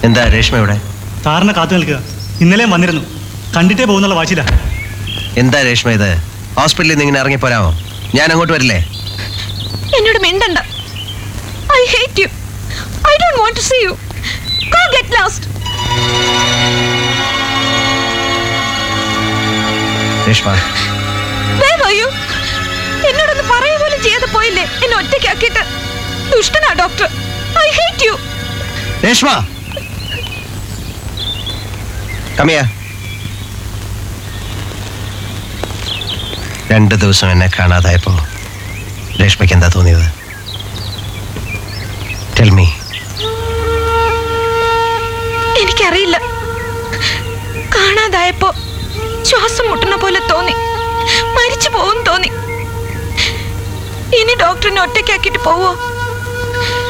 എന്താ രേഷ്മ ഇവിടെ സാറിനെ കാത്തു നിൽക്കുക ഇന്നലെയും വന്നിരുന്നു കണ്ടിട്ടേ പോകുന്നുള്ള വാശിയില്ല എന്താ രേഷ്മ ഇത് ഹോസ്പിറ്റലിൽ നിന്ന് ഇങ്ങനെ ഇറങ്ങി പോരാമോ ഞാൻ അങ്ങോട്ട് വരില്ലേ എന്നോട് മിണ്ടണ്ട I hate you I don't want to see you go get lost Reshma where are you എന്നോടൊന്ന് പറയുക പോലും ചെയ്ത് പോയില്ലേ എന്നെ ഒറ്റയ്ക്കാക്കിയിട്ട് ദുഷ്ടനാ doctor I hate you Reshma കമ്മിയ രണ്ട് ദിവസം എന്നെ കാണാതായപ്പോ രേഷ്മയ്ക്ക് എന്താ തോന്നിയത് ടെൽ മീ എനിക്കറിയില്ല കാണാതായപ്പോ ശ്വാസം മുട്ടുന്ന പോലെ തോന്നി മരിച്ചു പോകും തോന്നി ഇനി ഡോക്ടറിനെ ഒറ്റയ്ക്കാക്കിയിട്ട് പോവോ